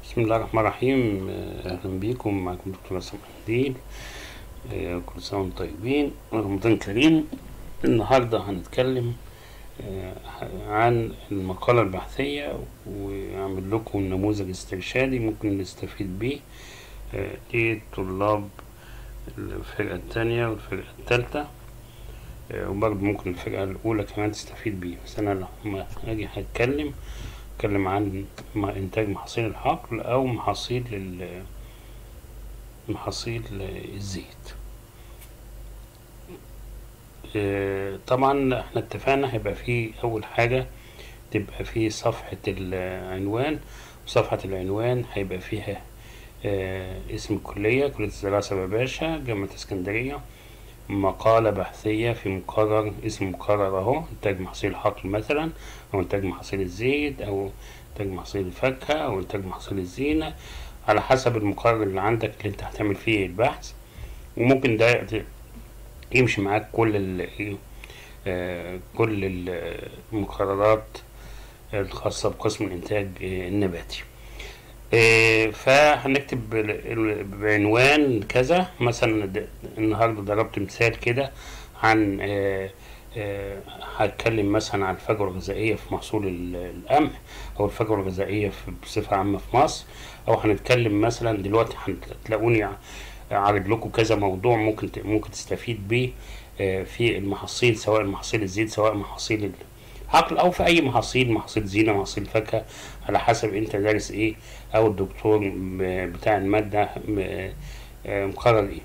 بسم الله الرحمن الرحيم آه، اهلا بيكم معكم دكتور عصام حمدين آه، كل سنه وانتم طيبين رمضان كريم النهارده هنتكلم آه، عن المقالة البحثية وأعمل لكم نموذج استرشادي ممكن نستفيد بيه آه، لطلاب الفرقة التانية والفرقة التالتة آه، وبرضه ممكن الفرقة الأولى كمان تستفيد بيه بس أنا لما أجي هتكلم أتكلم عن م- إنتاج محاصيل الحقل أو محاصيل ال- محاصيل الزيت آه، طبعا احنا اتفقنا هيبقى فيه أول حاجة تبقى فيه صفحة العنوان وصفحة العنوان هيبقى فيها آه، اسم الكلية كلية الزراعة سبا باشا جامعة اسكندرية مقالة بحثية في مقرر اسم مقرر اهو انتاج محاصيل الحقل مثلا او انتاج محاصيل الزيت او انتاج محاصيل الفاكهة او انتاج محاصيل الزينة على حسب المقرر اللي عندك اللي انت هتعمل فيه البحث وممكن ده ت- يمشي معاك كل ال آه، كل ال- المقررات الخاصة بقسم الإنتاج آه، النباتي آه، فهنكتب ال- ال- بعنوان كذا مثلا د- النهارده ضربت مثال كده عن آه، آه، هتكلم مثلا عن الفجوة الغذائية في محصول ال- القمح أو الفجوة الغذائية في- بصفة عامة في مصر أو هنتكلم مثلا دلوقتي هتلاقوني ع- عارض لكم كذا موضوع ممكن ت- ممكن تستفيد بيه آه، في المحاصيل سواء محاصيل الزيت سواء محاصيل العقل او في اي محاصيل محاصيل زينه محاصيل فاكهه على حسب انت دارس ايه او الدكتور م- بتاع الماده م- آه، مقرر ايه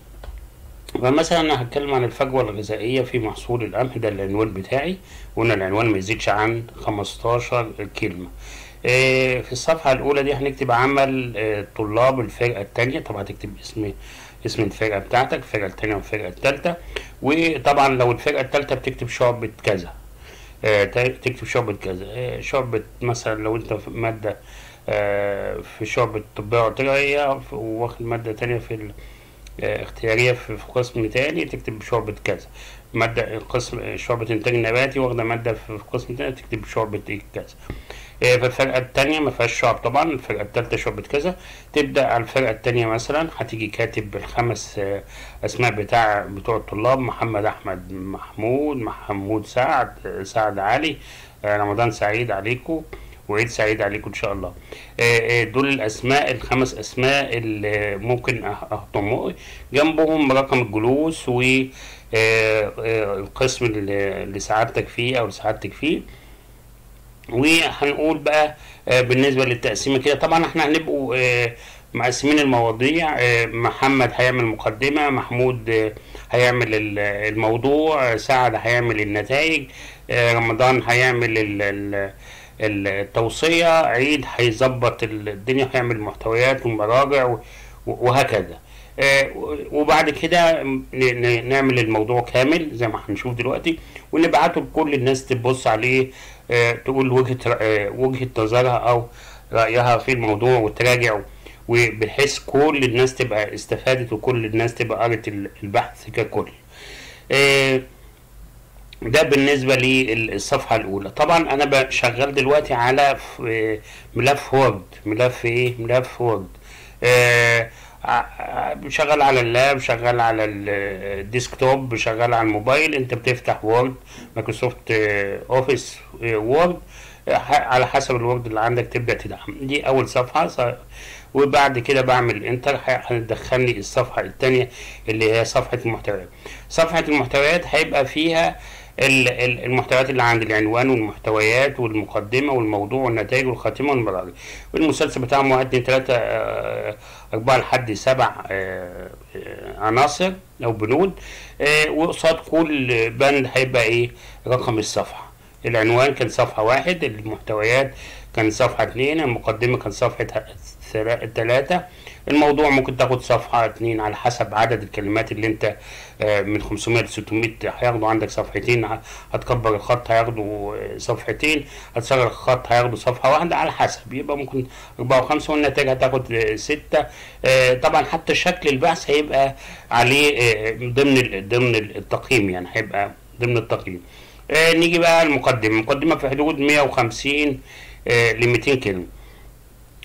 فمثلا انا هتكلم عن الفجوه الغذائيه في محصول القمح ده العنوان بتاعي وقلنا العنوان ما يزيدش عن 15 كلمه آه، في الصفحه الاولى دي هنكتب عمل آه، طلاب الفرقه الثانيه طبعا هتكتب اسم اسم الفرقه بتاعتك الفرقه الثانيه والفرقه الثالثه وطبعا لو الفرقه الثالثه بتكتب شعبة كذا آه، تا- تكتب شعبة كذا آه، شعبة مثلا لو انت في مادة آه، في شعبة طبية عطرية ف- واخد مادة تانية في ال- آه، اختيارية في في قسم تاني تكتب شعبة كذا مادة قسم شعبة إنتاج نباتي واخدة مادة في في قسم تاني تكتب شعبة إيه كذا آه، في الفرقة التانية ما فيهاش شعب طبعا الفرقة التالتة شعبة كذا تبدأ على الفرقة التانية مثلا هتيجي كاتب الخمس آه، أسماء بتاع بتوع الطلاب محمد أحمد محمود محمود سعد آه، سعد علي آه، رمضان سعيد عليكم وعيد سعيد عليكم إن شاء الله آه، آه، دول الأسماء الخمس أسماء اللي ممكن أح- أحطهم جنبهم رقم الجلوس و آه، آه، القسم اللي اللي سعادتك فيه أو اللي سعادتك فيه وهنقول بقى آه، بالنسبة للتقسيمة كده طبعا احنا هنبقوا آه، مقسمين المواضيع آه، محمد هيعمل مقدمة محمود آه، هيعمل ال- الموضوع آه، سعد هيعمل النتائج آه، رمضان هيعمل ال- ال- التوصية عيد هيظبط الدنيا هيعمل المحتويات والمراجع و- وهكذا آه، وبعد كده ن- ن- نعمل الموضوع كامل زي ما هنشوف دلوقتي ونبعته لكل الناس تبص عليه آه، تقول وجهة ر- آه، وجهة نظرها أو رأيها في الموضوع وتراجع وبحيث كل الناس تبقى استفادت وكل الناس تبقى قرت ال- البحث ككل. آه، ده بالنسبة للصفحة الأولى طبعا أنا ب- شغال دلوقتي على ف- آه، ملف وورد ملف إيه ملف وورد آه، ع- شغال على اللاب شغال على ال- الديسكتوب شغال على الموبايل انت بتفتح وورد مايكروسوفت آه، اوفيس آه، وورد آه، ح- على حسب الوورد اللي عندك تبدأ تدعم دي أول صفحة ص- وبعد كده بعمل انتر ه- هتدخلني الصفحة التانية اللي هي صفحة المحتويات صفحة المحتويات هيبقى فيها ال- ال- المحتويات اللي عند العنوان والمحتويات والمقدمة والموضوع والنتائج والخاتمة والمراجع والمسلسل بتاعهم واحد اتنين تلاتة آه، أربعة لحد سبع آه، آه، عناصر أو بنود آه، وقصاد كل بند هيبقى إيه رقم الصفحة العنوان كان صفحة واحد المحتويات كان صفحة اتنين المقدمة كان صفحة ثلا- تلاتة الموضوع ممكن تاخد صفحة اتنين على حسب عدد الكلمات اللي انت آه، من 500 ل 600 هياخدوا عندك صفحتين ه- هتكبر الخط هياخدوا آه، صفحتين هتصغر الخط هياخدوا صفحة واحدة على حسب يبقى ممكن أربعة وخمسة والنتائج هتاخد آه، ستة آه، طبعا حتى شكل البحث هيبقى عليه آه، ضمن ال- ضمن التقييم يعني هيبقى ضمن التقييم آه، نيجي بقى المقدمة المقدمة في حدود 150 ل 200 كلمة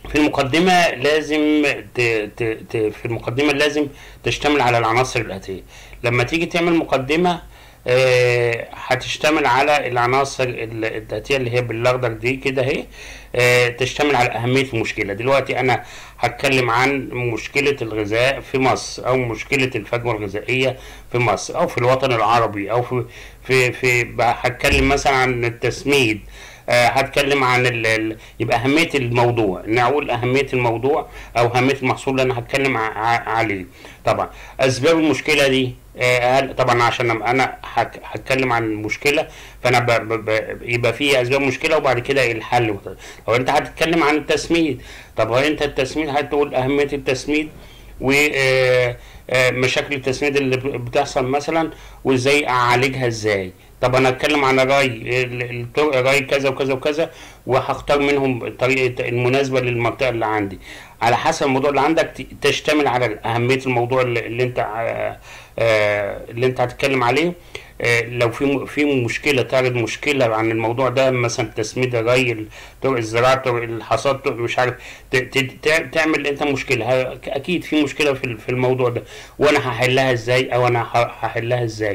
في المقدمة لازم ت... ت... ت... في المقدمة لازم تشتمل على العناصر الآتية لما تيجي تعمل مقدمة آه، هتشتمل على العناصر ال- الآتية اللي هي بالأخضر دي كده اهي آه، تشتمل على أهمية المشكلة دلوقتي أنا هتكلم عن مشكلة الغذاء في مصر أو مشكلة الفجوة الغذائية في مصر أو في الوطن العربي أو في في في بقى هتكلم مثلا عن التسميد آه، هتكلم عن ال... ال- يبقى أهمية الموضوع إن أقول أهمية الموضوع أو أهمية المحصول اللي أنا هتكلم ع- ع- عليه طبعا أسباب المشكلة دي آه، هل- طبعا عشان أبقى أنا هك- هتكلم عن المشكلة فأنا ب... ب... ب... يبقى في أسباب مشكلة وبعد كده الحل لو أنت هتتكلم عن التسميد طب هو أنت التسميد هتقول أهمية التسميد ومشاكل التسميد اللي ب- بتحصل مثلا وازاي اعالجها ازاي طب انا اتكلم عن الري ال- الطرق ري كذا وكذا وكذا وهختار منهم الطريقه المناسبه للمنطقه اللي عندي على حسب الموضوع اللي عندك ت- تشتمل على اهميه الموضوع اللي, اللي انت آه، آه، اللي انت هتتكلم عليه آه، لو في م- في مشكله تعرض مشكله عن الموضوع ده مثلا تسميد الري طرق الزراعه طرق الحصاد طرق مش عارف ت- ت- تع- تعمل انت مشكله ه- اكيد في مشكله في ال- في الموضوع ده وانا هحلها ازاي او انا ه- هحلها ازاي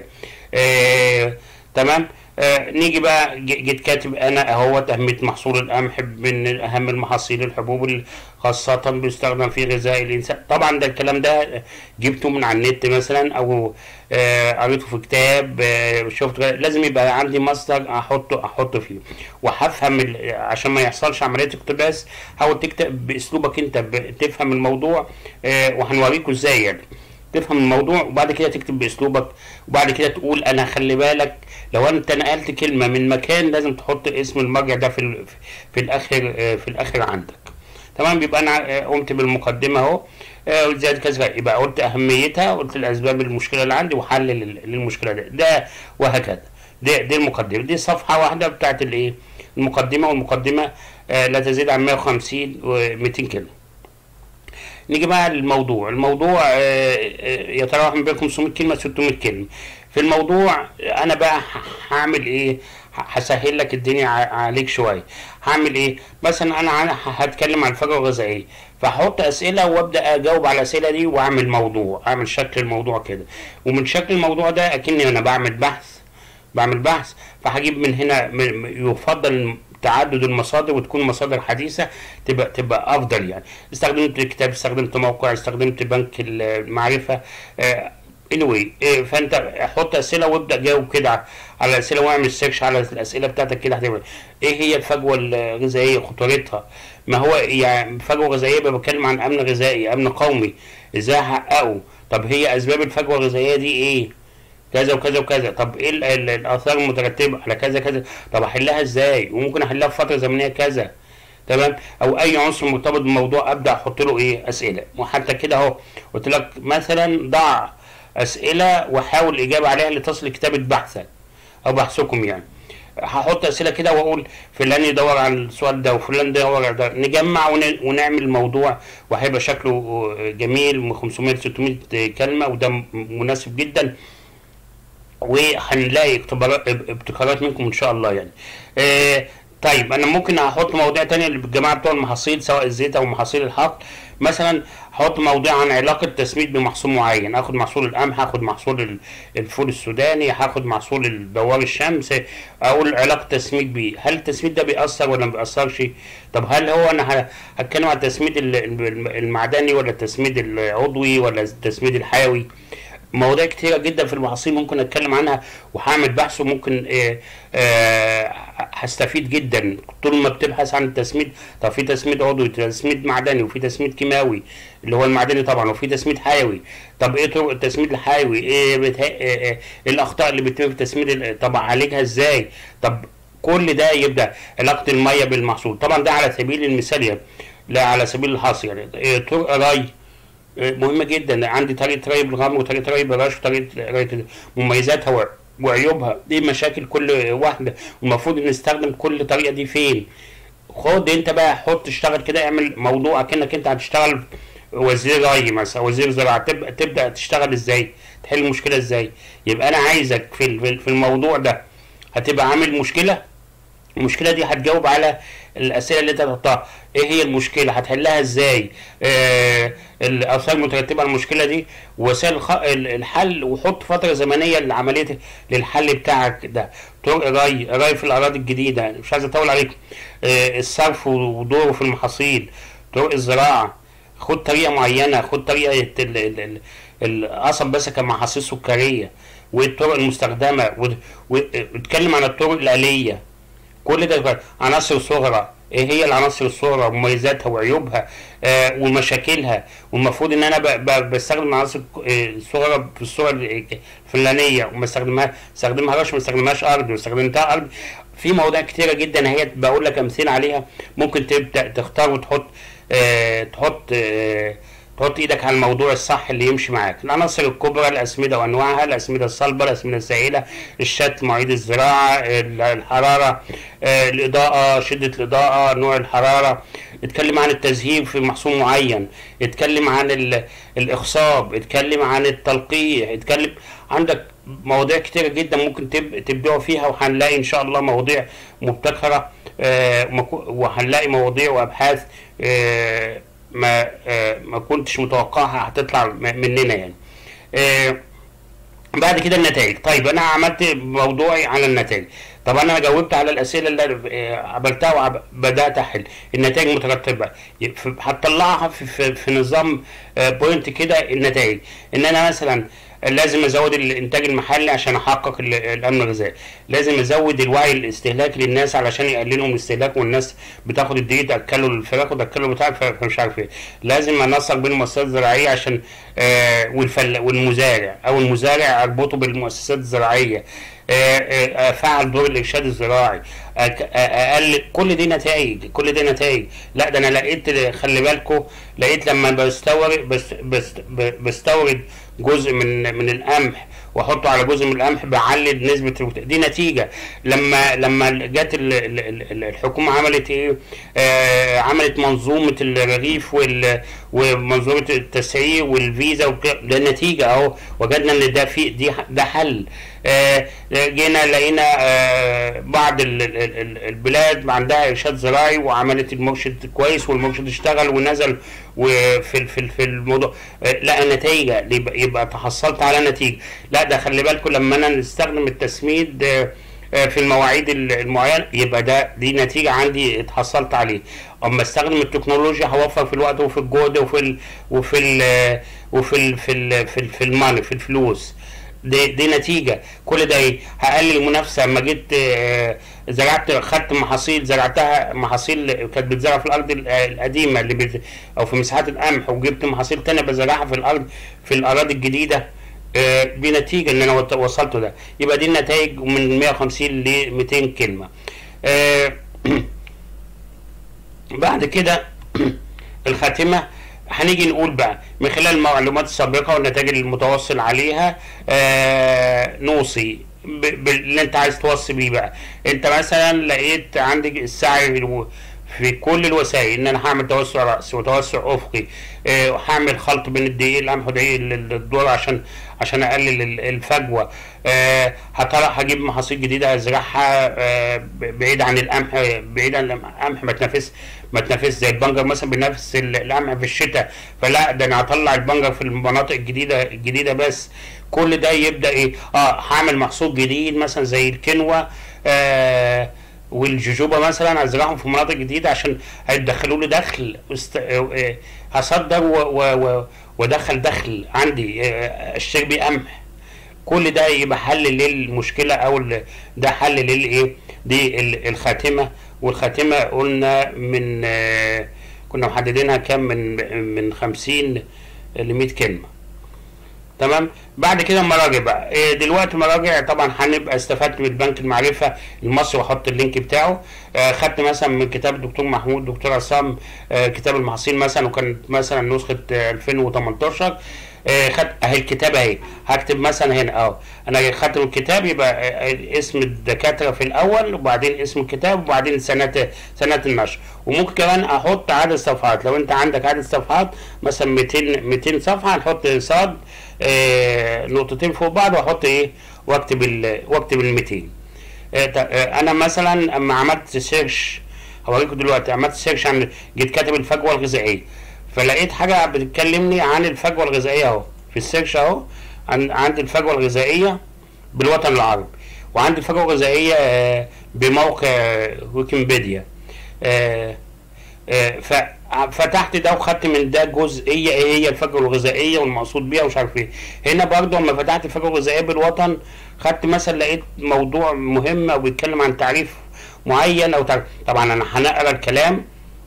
آه تمام آه نيجي بقى ج- جيت كاتب انا اهوت اهميه محصول القمح من اهم المحاصيل الحبوب ال- خاصه بيستخدم في غذاء الانسان طبعا ده الكلام ده جبته من على النت مثلا او آه قريته في كتاب آه شفت لازم يبقى عندي مصدر احطه احطه فيه وهفهم ال- عشان ما يحصلش عمليه اقتباس حاول تكتب باسلوبك انت ب- تفهم الموضوع آه وهنوريكم ازاي يعني تفهم الموضوع وبعد كده تكتب باسلوبك وبعد كده تقول انا خلي بالك لو انت نقلت كلمه من مكان لازم تحط اسم المرجع ده في ال- في الاخر آه، في الاخر عندك تمام يبقى انا آه، قمت بالمقدمه اهو آه، وزيادة كذا يبقى قلت اهميتها قلت الاسباب المشكله اللي عندي وحل لل- للمشكله ده ده وهكذا دي دي المقدمه دي صفحه واحده بتاعت الايه المقدمه والمقدمه آه، لا تزيد عن 150 و 200 كلمه نيجي بقى للموضوع الموضوع آه، آه، يتراوح ما بين 500 كلمه 600 كلمه في الموضوع آه، انا بقى ه- هعمل ايه ه- هسهل لك الدنيا ع- عليك شويه هعمل ايه مثلا انا عن- هتكلم عن الفجوه الغذائيه فهحط اسئله وابدا اجاوب على الاسئله دي واعمل موضوع اعمل شكل الموضوع كده ومن شكل الموضوع ده اكني انا بعمل بحث بعمل بحث فهجيب من هنا م- م- يفضل تعدد المصادر وتكون مصادر حديثه تبقى تبقى افضل يعني استخدمت كتاب استخدمت موقع استخدمت بنك المعرفه آه anyway آه فانت حط اسئله وابدا جاوب كده على الاسئله واعمل سيرش على الاسئله بتاعتك كده هتبقى ايه هي الفجوه الغذائيه خطورتها ما هو يعني فجوه غذائيه يبقى بتكلم عن امن غذائي امن قومي ازاي احققه طب هي اسباب الفجوه الغذائيه دي ايه كذا وكذا وكذا طب ايه ال- ال- الاثار المترتبه على كذا كذا طب احلها ازاي وممكن احلها في فتره زمنيه كذا تمام او اي عنصر مرتبط بالموضوع ابدا احط له ايه اسئله وحتى كده اهو قلت لك مثلا ضع اسئله وحاول اجابه عليها لتصل كتابه بحثك او بحثكم يعني هحط اسئله كده واقول فلان يدور على السؤال ده وفلان يدور على ده نجمع ون- ونعمل موضوع وهيبقى شكله جميل من 500 ل 600 كلمه وده م- مناسب جدا وهنلاقي اختبارات ابتكارات منكم ان شاء الله يعني آه طيب انا ممكن احط مواضيع تانية للجماعه بتوع المحاصيل سواء الزيت او محاصيل الحقل مثلا احط مواضيع عن علاقه تسميد بمحصول معين اخد محصول القمح هاخد محصول ال- الفول السوداني هاخد محصول الدوار الشمس اقول علاقه تسميد بيه هل التسميد ده بيأثر ولا ما بيأثرش طب هل هو انا ه- هتكلم عن التسميد ال- ال- المعدني ولا التسميد العضوي ولا التسميد الحيوي مواضيع كتيرة جدا في المحاصيل ممكن اتكلم عنها وهعمل بحث وممكن آه، آه، هستفيد جدا طول ما بتبحث عن التسميد طب في تسميد عضوي تسميد معدني وفي تسميد كيماوي اللي هو المعدني طبعا وفي تسميد حيوي طب ايه طرق التسميد الحيوي ايه, بتها... إيه, إيه الاخطاء اللي بتتم في التسميد ال- طب اعالجها ازاي طب كل ده يبدا علاقه الميه بالمحصول طبعا ده على سبيل المثال يعني لا على سبيل الحصر يعني إيه طرق ري مهمة جدا عندي طريقة ري بالغمر وطريقة ري بالرش وطريقة ري مميزاتها وع- وعيوبها دي مشاكل كل واحدة والمفروض نستخدم كل طريقة دي فين خد انت بقى حط اشتغل كده اعمل موضوع كأنك انت هتشتغل وزير ري مثلا وزير زراعة تبقى تبدأ تشتغل ازاي تحل المشكلة ازاي يبقى انا عايزك في ال- في الموضوع ده هتبقى عامل مشكلة المشكله دي هتجاوب على الاسئله اللي انت هتحطها ايه هي المشكله هتحلها ازاي آه الاثار المترتبه على المشكله دي وسائل الخ- ال- الحل وحط فتره زمنيه لعمليه للحل بتاعك ده طرق ري ري في الاراضي الجديده مش عايز اطول عليكم آه الصرف ودوره في المحاصيل طرق الزراعه خد طريقه معينه خد طريقه ال- ال- ال- القصب بس كمحاصيل سكريه والطرق المستخدمه وت- واتكلم عن الطرق الآلية كل ده يبقى عناصر صغرى ايه هي العناصر الصغرى ومميزاتها وعيوبها آه ومشاكلها والمفروض ان انا ب- ب- بستخدم العناصر آه، الصغرى في الصوره الفلانيه وما استخدمها استخدمها رش ما استخدمهاش ارض واستخدمتها ارض في مواضيع كتيره جدا هي بقول لك امثله عليها ممكن تبدا تختار وتحط آه تحط آه تحط ايدك على الموضوع الصح اللي يمشي معاك العناصر الكبرى الاسمده وانواعها الاسمده الصلبه الاسمده السائله الشتل مواعيد الزراعه ال- الحراره آه، الاضاءه شده الاضاءه نوع الحراره اتكلم عن التزهير في محصول معين اتكلم عن ال- الاخصاب اتكلم عن التلقيح اتكلم عندك مواضيع كتيرة جدا ممكن تب- تبدعوا فيها وهنلاقي ان شاء الله مواضيع مبتكرة آه، مكو- وهنلاقي مواضيع وابحاث آه، ما آه، ما كنتش متوقعها هتطلع م- مننا يعني آه، بعد كده النتائج طيب انا عملت موضوعي على النتائج طب انا جاوبت على الاسئله اللي آه، عملتها وبدات احل النتائج مترتبه ي- ف- هتطلعها في, في, في نظام آه، بوينت كده النتائج ان انا مثلا لازم ازود الانتاج المحلي عشان احقق ال- الامن الغذائي لازم ازود الوعي الاستهلاكي للناس علشان يقللوا من الاستهلاك والناس بتاخد الدقيق تاكلوا الفراخ وتاكلوا بتاع ف- فمش عارف ايه لازم انسق بين المؤسسات الزراعيه عشان آه والفل والمزارع او المزارع اربطه بالمؤسسات الزراعيه آه، آه، افعل دور الارشاد الزراعي أك- آه، اقل كل دي نتائج كل دي نتائج لا ده انا لقيت خلي بالكم لقيت لما بستورد بس بس بستورد جزء من من القمح واحطه على جزء من القمح بعلي نسبه الوت- دي نتيجه لما لما جت ال- ال- ال- الحكومه عملت ايه آه عملت منظومه الرغيف وال ومنظومه التسعير والفيزا وك- ده نتيجه اهو وجدنا ان ده في دي ده حل آه جينا لقينا آه بعض ال- ال- ال- البلاد عندها ارشاد زراعي وعملت المرشد كويس والمرشد اشتغل ونزل وفي ال- في ال- في الموضوع آه، لقى نتيجه يبقى, يبقى تحصلت على نتيجه لا ده خلي بالكم لما انا نستخدم التسميد آه، آه، في المواعيد ال- المعينه يبقى ده دي نتيجه عندي اتحصلت عليه اما استخدم التكنولوجيا هوفر في الوقت وفي الجهد وفي ال وفي ال وفي ال في ال في, ال في المال في الفلوس دي, دي نتيجه كل ده ايه هقلل المنافسه اما جيت آه، زرعت خدت محاصيل زرعتها محاصيل كانت بتزرع في الارض ال- القديمه اللي بت او في مساحات القمح وجبت محاصيل تانية بزرعها في الارض في الاراضي الجديده آه، بنتيجه ان انا وت- وصلت ده يبقى دي النتائج من 150 ل 200 كلمه آه، بعد كده الخاتمه هنيجي نقول بقى من خلال المعلومات السابقه والنتائج المتوصل عليها آه نوصي ب- باللي انت عايز توصي بيه بقى انت مثلا لقيت عندك السعي في الو- في كل الوسائل ان انا هعمل توسع راسي وتوسع افقي آه وهعمل خلط بين الدقيق القمح ودقيق ال- ال- الذره عشان عشان اقلل ال- الفجوه آه هطلع هجيب محاصيل جديده ازرعها آه ب- بعيد عن القمح بعيد عن القمح ما تنافس ما تنافس زي البنجر مثلا بينافس ال- القمح في الشتاء فلا ده انا هطلع البنجر في المناطق الجديده الجديده بس كل ده يبدا ايه اه هعمل محصول جديد مثلا زي الكنوه آه والجوجوبا مثلا ازرعهم في مناطق جديده عشان هيدخلوا لي دخل است... آه، هصدر و... و... و... وادخل دخل عندي آه، اشتري بيه قمح كل ده يبقى حل للمشكله او ال- ده حل للايه دي ال- الخاتمه والخاتمه قلنا من آه، كنا محددينها كام من من 50 ل 100 كلمه تمام بعد كده المراجع بقى إيه دلوقتي مراجع طبعا هنبقى استفدت من بنك المعرفه المصري واحط اللينك بتاعه آه خدت مثلا من كتاب الدكتور محمود دكتور عصام آه كتاب المحاصيل مثلا وكانت مثلا نسخه آه 2018 آه خدت اهي الكتاب اهي هكتب مثلا هنا اه انا خدت من الكتاب يبقى آه آه، اسم الدكاتره في الاول وبعدين اسم الكتاب وبعدين سنه سنه النشر وممكن كمان احط عدد صفحات لو انت عندك عدد صفحات مثلا 200 200 صفحه نحط صاد آه، نقطتين فوق بعض واحط ايه واكتب ال واكتب ال 200 آه، ت- آه، انا مثلا اما عملت سيرش هوريكم دلوقتي عملت سيرش عن جيت كاتب الفجوه الغذائيه فلقيت حاجه بتكلمني عن الفجوه الغذائيه اهو في السيرش اهو عن عندي الفجوه الغذائيه بالوطن العربي وعندي الفجوه الغذائيه آه، بموقع ويكيبيديا آه، آه، ففتحت ده وخدت من ده جزئيه ايه هي الفجوه الغذائيه والمقصود بيها ومش عارف ايه هنا برضه لما فتحت الفجوه الغذائيه بالوطن خدت مثلا لقيت موضوع مهم او بيتكلم عن تعريف معين او تعريف طبعا انا هنقرا الكلام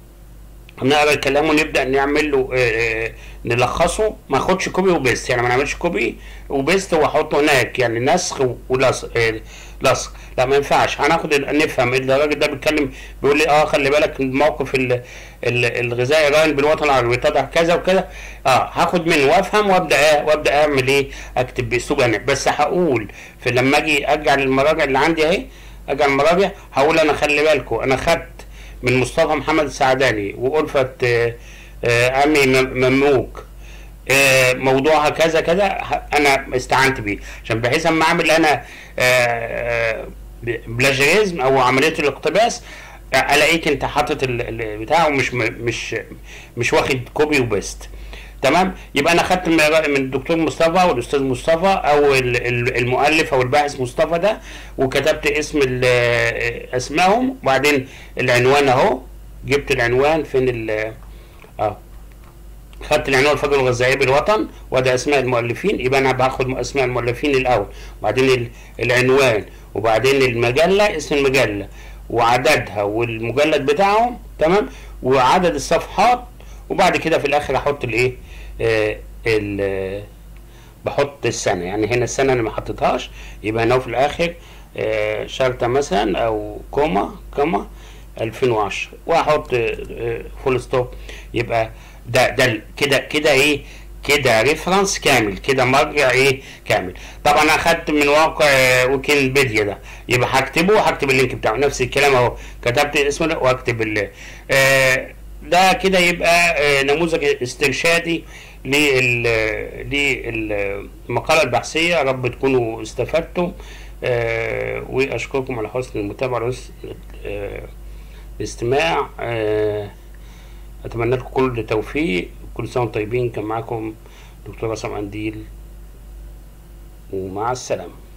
هنقرا الكلام ونبدا نعمل له آه، آه، نلخصه ما اخدش كوبي وبيست يعني ما نعملش كوبي وبيست واحطه هناك يعني نسخ ولصق آه، لصق لا ما ينفعش هناخد ال- نفهم الراجل ده بيتكلم بيقول لي اه خلي بالك الموقف ال- ال- الغذائي راهن بالوطن العربي تضع كذا وكذا اه هاخد منه وافهم وابدا آه وابدا اعمل ايه اكتب باسلوب انا بس هقول في لما اجي ارجع للمراجع اللي عندي اهي ارجع المراجع هقول انا خلي بالكم انا خدت من مصطفى محمد السعداني وألفت آه، آه، أمي مم- مملوك آه، موضوعها كذا كذا ه- انا استعنت بيه عشان بحيث اما اعمل انا آه، ب- بلاجيريزم او عمليه الاقتباس آه، الاقيك انت حاطط ال- ال- بتاع ومش م- مش مش واخد كوبي وبيست تمام يبقى انا خدت من من الدكتور مصطفى والاستاذ مصطفى او ال- ال- المؤلف او الباحث مصطفى ده وكتبت اسم ال- اسمائهم وبعدين العنوان اهو جبت العنوان فين ال اه خدت العنوان الفجوه الغذائيه بالوطن وده اسماء المؤلفين يبقى انا باخد اسماء المؤلفين الاول وبعدين ال- العنوان وبعدين المجله اسم المجله وعددها والمجلد بتاعهم تمام وعدد الصفحات وبعد كده في الاخر احط الايه آه ال- بحط السنه يعني هنا السنه انا ما حطيتهاش يبقى هنا في الاخر آه شرطه مثلا او كوما كوما 2010 واحط آه، فول ستوب يبقى ده ده ال- كده كده ايه كده ريفرنس كامل كده مرجع ايه كامل طبعا انا اخدت من موقع آه، ويكيبيديا ده يبقى هكتبه وهكتب اللينك بتاعه نفس الكلام اهو كتبت اسمه ده واكتب ال آه، ده كده يبقى آه، نموذج استرشادي لل للمقالة البحثية يا رب تكونوا استفدتم آه، واشكركم على حسن المتابعة والاس- آه، الاستماع آه، اتمنى لكم كل التوفيق كل سنه وانتم طيبين كان معاكم دكتور عصام قنديل ومع السلامه